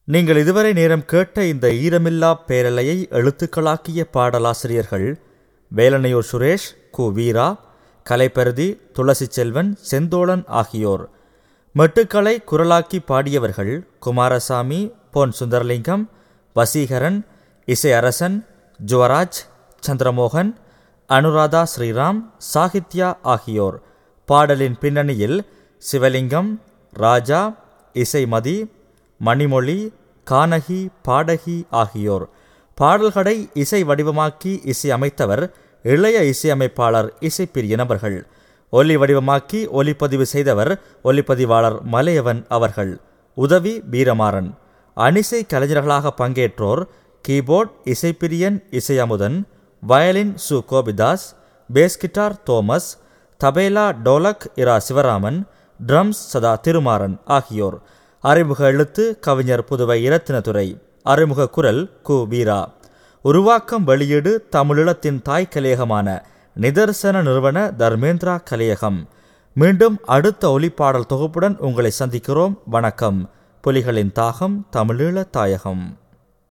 நீங்கள் இதுவரை நேரம் கேட்ட இந்த ஈரமில்லா பேரலையை எழுத்துக்களாக்கிய பாடலாசிரியர்கள் வேலனையூர் சுரேஷ் கு வீரா கலைப்பருதி துளசி செல்வன் செந்தோழன் ஆகியோர் மெட்டுக்களை குரலாக்கி பாடியவர்கள் குமாரசாமி பொன் சுந்தரலிங்கம் வசீகரன் இசை அரசன் ஜுவராஜ் சந்திரமோகன் அனுராதா ஸ்ரீராம் சாகித்யா ஆகியோர் பாடலின் பின்னணியில் சிவலிங்கம் ராஜா இசைமதி மணிமொழி கானகி பாடகி ஆகியோர் பாடல்களை இசை வடிவமாக்கி இசை அமைத்தவர் இளைய இசையமைப்பாளர் இசைப்பிரியன் அவர்கள் ஒலி வடிவமாக்கி ஒலிப்பதிவு செய்தவர் ஒலிப்பதிவாளர் மலையவன் அவர்கள் உதவி வீரமாறன் அணிசை கலைஞர்களாக பங்கேற்றோர் keyboard இசைப்பிரியன் Isaiyamuthan violin Su Gopidas bass guitar Thomas tabla dholak Ira Sivaraman drums Sadha Thirumaran ஆகியோர் அறிமுக எழுத்து கவிஞர் புதுவை இரத்தினதுரை அறிமுக குரல் கு வீரா உருவாக்கம் வெளியீடு தமிழீழத்தின் தாய் கலையகமான நிதர்சன நிறுவன தர்மேந்திரா கலையகம் மீண்டும் அடுத்த ஒலிப்பாடல் தொகுப்புடன் உங்களை சந்திக்கிறோம் வணக்கம் புலிகளின் தாகம் தமிழீழ தாயகம்